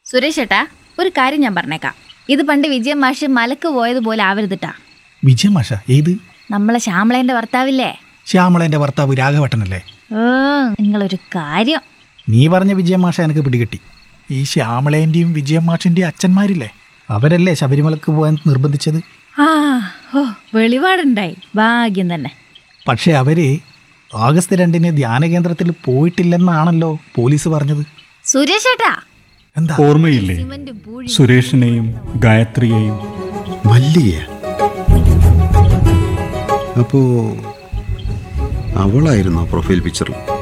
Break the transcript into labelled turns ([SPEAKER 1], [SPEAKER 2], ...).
[SPEAKER 1] സുരേഷ് ഏട്ടാ ഒരു കാര്യം ഞാൻ പറഞ്ഞേക്കാം ഇത് പണ്ട് വിജയൻ മാഷ് മലക്ക് പോയതുപോലെ ആവരുതിട്ടാ
[SPEAKER 2] വിജയ മാഷ ഏത്
[SPEAKER 1] നമ്മളെ ശ്യാമളേന്റെ ഭർത്താവില്ലേ
[SPEAKER 2] ശ്യാമളന്റെ ഭർത്താവ് രാഘവട്ടനല്ലേ
[SPEAKER 1] ഓ നിങ്ങളൊരു കാര്യം
[SPEAKER 2] നീ പറഞ്ഞ വിജയ മാഷ എനിക്ക് പിടികിട്ടി ഈ ശ്യാമളേന്റെയും വിജയ മാഷിന്റെയും അച്ഛന്മാരില്ലേ അവരല്ലേ ശബരിമലക്ക് പോകാൻ നിർബന്ധിച്ചത്
[SPEAKER 1] ആ ഓ വെളിപാടുണ്ടായി ഭാഗ്യം തന്നെ
[SPEAKER 2] പക്ഷെ അവര് ആഗസ്റ്റ് രണ്ടിന് ധ്യാന കേന്ദ്രത്തിൽ പോയിട്ടില്ലെന്നാണല്ലോ പോലീസ് പറഞ്ഞത്
[SPEAKER 1] സുരേഷ് ഏട്ടാ
[SPEAKER 2] എന്താ
[SPEAKER 3] ഓർമ്മയില്ലേ
[SPEAKER 1] സിമന്റും പൂഴി
[SPEAKER 3] സുരേഷിനെയും ഗായത്രിയെയും
[SPEAKER 4] മല്ലിക അപ്പോ അവളായിരുന്നു പ്രൊഫൈൽ പിക്ചറിൽ